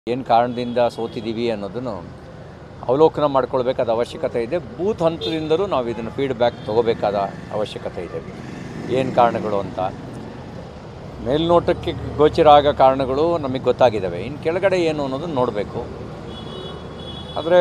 ಏನು ಕಾರಣದಿಂದ ಸೋತಿದ್ದೀವಿ ಅನ್ನೋದನ್ನು ಅವಲೋಕನ ಮಾಡ್ಕೊಳ್ಬೇಕಾದ ಅವಶ್ಯಕತೆ ಇದೆ ಬೂತ್ ಹಂತದಿಂದಲೂ ನಾವು ಇದನ್ನು ಫೀಡ್ಬ್ಯಾಕ್ ತೊಗೋಬೇಕಾದ ಅವಶ್ಯಕತೆ ಇದೆ ಏನು ಕಾರಣಗಳು ಅಂತ ಮೇಲ್ನೋಟಕ್ಕೆ ಗೋಚರ ಆಗೋ ಕಾರಣಗಳು ನಮಗೆ ಗೊತ್ತಾಗಿದ್ದಾವೆ ಇನ್ನು ಕೆಳಗಡೆ ಏನು ಅನ್ನೋದನ್ನು ನೋಡಬೇಕು ಆದರೆ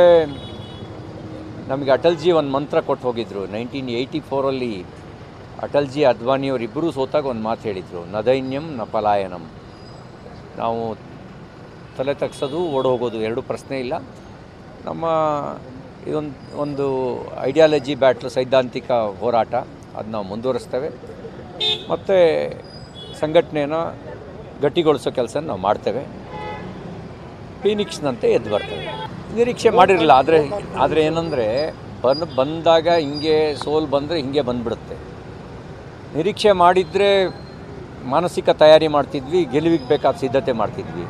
ನಮಗೆ ಅಟಲ್ಜಿ ಒಂದು ಮಂತ್ರ ಕೊಟ್ಟು ಹೋಗಿದ್ರು ನೈನ್ಟೀನ್ ಏಯ್ಟಿ ಫೋರಲ್ಲಿ ಅಟಲ್ಜಿ ಅದ್ವಾನಿಯವರಿಬ್ಬರೂ ಸೋತಾಗ ಒಂದು ಮಾತು ಹೇಳಿದರು ನದೈನ್ಯಂ ನ ಪಲಾಯನಂ ನಾವು ತಲೆ ತಗ್ಸೋದು ಓಡೋಗೋದು ಎರಡು ಪ್ರಶ್ನೆ ಇಲ್ಲ ನಮ್ಮ ಇದೊಂದು ಒಂದು ಐಡಿಯಾಲಜಿ ಬ್ಯಾಟ್ಲ್ ಸೈದ್ಧಾಂತಿಕ ಹೋರಾಟ ಅದು ನಾವು ಮುಂದುವರಿಸ್ತೇವೆ ಮತ್ತು ಸಂಘಟನೆನ ಗಟ್ಟಿಗೊಳಿಸೋ ಕೆಲಸ ನಾವು ಮಾಡ್ತೇವೆ ಫೀನಿಕ್ಸ್ನಂತೆ ಎದ್ದು ಬರ್ತೇವೆ ನಿರೀಕ್ಷೆ ಮಾಡಿರಲಿಲ್ಲ ಆದರೆ ಆದರೆ ಏನಂದರೆ ಬಂದು ಬಂದಾಗ ಹಿಂಗೆ ಸೋಲು ಬಂದರೆ ಹಿಂಗೆ ಬಂದುಬಿಡುತ್ತೆ ನಿರೀಕ್ಷೆ ಮಾಡಿದರೆ ಮಾನಸಿಕ ತಯಾರಿ ಮಾಡ್ತಿದ್ವಿ ಗೆಲುವಿಗೆ ಬೇಕಾದ ಸಿದ್ಧತೆ ಮಾಡ್ತಿದ್ವಿ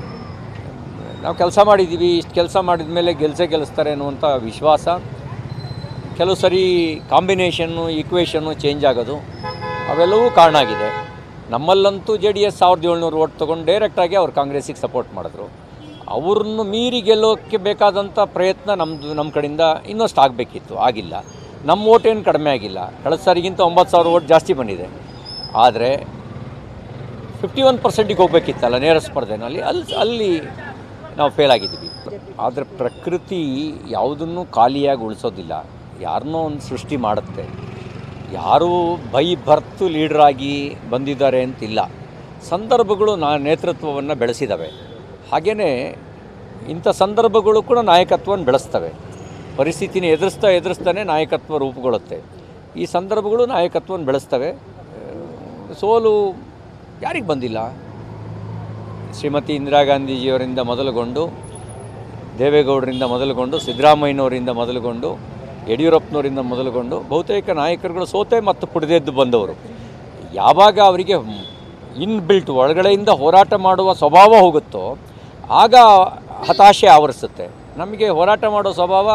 ನಾವು ಕೆಲಸ ಮಾಡಿದ್ದೀವಿ ಇಷ್ಟು ಕೆಲಸ ಮಾಡಿದ ಮೇಲೆ ಗೆಲ್ಸೇ ಗೆಲ್ಲಿಸ್ತಾರೆ ಅನ್ನುವಂಥ ವಿಶ್ವಾಸ ಕೆಲವು ಸರಿ ಕಾಂಬಿನೇಷನ್ನು ಈಕ್ವೇಷನ್ನು ಚೇಂಜ್ ಆಗೋದು ಅವೆಲ್ಲವೂ ಕಾರಣ ಆಗಿದೆ ನಮ್ಮಲ್ಲಂತೂ ಜೆ ಡಿ ಎಸ್ ಸಾವಿರದ ಏಳ್ನೂರು ಓಟ್ ತೊಗೊಂಡು ಡೈರೆಕ್ಟಾಗಿ ಅವ್ರು ಕಾಂಗ್ರೆಸ್ಸಿಗೆ ಸಪೋರ್ಟ್ ಮಾಡಿದ್ರು ಅವ್ರನ್ನು ಮೀರಿ ಗೆಲ್ಲೋಕ್ಕೆ ಬೇಕಾದಂಥ ಪ್ರಯತ್ನ ನಮ್ಮದು ನಮ್ಮ ಕಡೆಯಿಂದ ಇನ್ನಷ್ಟು ಆಗಬೇಕಿತ್ತು ಆಗಿಲ್ಲ ನಮ್ಮ ಓಟ್ ಏನು ಕಡಿಮೆ ಆಗಿಲ್ಲ ಕಳೆದ ಸಾರಿಗಿಂತ ಒಂಬತ್ತು ಸಾವಿರ ಓಟ್ ಜಾಸ್ತಿ ಬಂದಿದೆ ಆದರೆ ಫಿಫ್ಟಿ ಒನ್ ಪರ್ಸೆಂಟಿಗೆ ಹೋಗ್ಬೇಕಿತ್ತಲ್ಲ ನೇರ ಸ್ಪರ್ಧೆನಲ್ಲಿ ಅಲ್ಲಿ ಅಲ್ಲಿ ನಾವು ಫೇಲ್ ಆಗಿದ್ದೀವಿ ಆದರೆ ಪ್ರಕೃತಿ ಯಾವುದನ್ನು ಖಾಲಿಯಾಗಿ ಉಳಿಸೋದಿಲ್ಲ ಯಾರನ್ನೋ ಒಂದು ಸೃಷ್ಟಿ ಮಾಡುತ್ತೆ ಯಾರೂ ಬೈ ಬರ್ತು ಲೀಡ್ರಾಗಿ ಬಂದಿದ್ದಾರೆ ಅಂತಿಲ್ಲ ಸಂದರ್ಭಗಳು ನಾ ನೇತೃತ್ವವನ್ನು ಬೆಳೆಸಿದ್ದಾವೆ ಹಾಗೆಯೇ ಇಂಥ ಸಂದರ್ಭಗಳು ಕೂಡ ನಾಯಕತ್ವವನ್ನು ಬೆಳೆಸ್ತವೆ ಪರಿಸ್ಥಿತಿನ ಎದುರಿಸ್ತಾ ಎದುರಿಸ್ತಾನೆ ನಾಯಕತ್ವ ರೂಪುಗೊಳ್ಳುತ್ತೆ ಈ ಸಂದರ್ಭಗಳು ನಾಯಕತ್ವವನ್ನು ಬೆಳೆಸ್ತವೆ ಆ, ಸೋಲು ಯಾರಿಗೆ ಬಂದಿಲ್ಲ ಶ್ರೀಮತಿ ಇಂದಿರಾ ಗಾಂಧೀಜಿಯವರಿಂದ ಮೊದಲುಗೊಂಡು ದೇವೇಗೌಡರಿಂದ ಮೊದಲುಗೊಂಡು ಸಿದ್ದರಾಮಯ್ಯನವರಿಂದ ಮೊದಲುಗೊಂಡು ಯಡಿಯೂರಪ್ಪನವರಿಂದ ಮೊದಲುಗೊಂಡು ಬಹುತೇಕ ನಾಯಕರುಗಳು ಸೋತೆ ಮತ್ತು ಪುಡಿದೆದ್ದು ಬಂದವರು ಯಾವಾಗ ಅವರಿಗೆ ಇನ್ಬಿಲ್ಟ್ ಒಳಗಡೆಯಿಂದ ಹೋರಾಟ ಮಾಡುವ ಸ್ವಭಾವ ಹೋಗುತ್ತೋ ಆಗ ಹತಾಶೆ ಆವರಿಸುತ್ತೆ ನಮಗೆ ಹೋರಾಟ ಮಾಡೋ ಸ್ವಭಾವ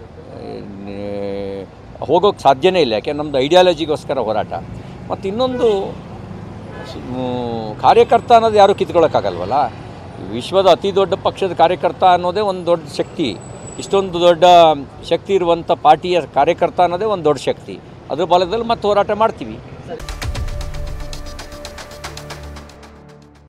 ಹೋಗೋಕ್ಕೆ ಸಾಧ್ಯನೇ ಇಲ್ಲ ಯಾಕೆ ನಮ್ಮದು ಐಡಿಯಾಲಜಿಗೋಸ್ಕರ ಹೋರಾಟ ಮತ್ತು ಇನ್ನೊಂದು ಮ್, ಕಾರ್ಯಕರ್ತ ಅನ್ನೋದು ಯಾರೂ ಕಿತ್ಕೊಳ್ಳೋಕ್ಕಾಗಲ್ವಲ್ಲ ವಿಶ್ವದ ಅತಿ ದೊಡ್ಡ ಪಕ್ಷದ ಕಾರ್ಯಕರ್ತ ಅನ್ನೋದೇ ಒಂದು ದೊಡ್ಡ ಶಕ್ತಿ ಇಷ್ಟೊಂದು ದೊಡ್ಡ ಶಕ್ತಿ ಇರುವಂಥ ಪಾರ್ಟಿಯ ಕಾರ್ಯಕರ್ತ ಅನ್ನೋದೇ ಒಂದು ದೊಡ್ಡ ಶಕ್ತಿ ಅದ್ರ ಬಲದಲ್ಲಿ ಮತ್ತೆ ಹೋರಾಟ ಮಾಡ್ತೀವಿ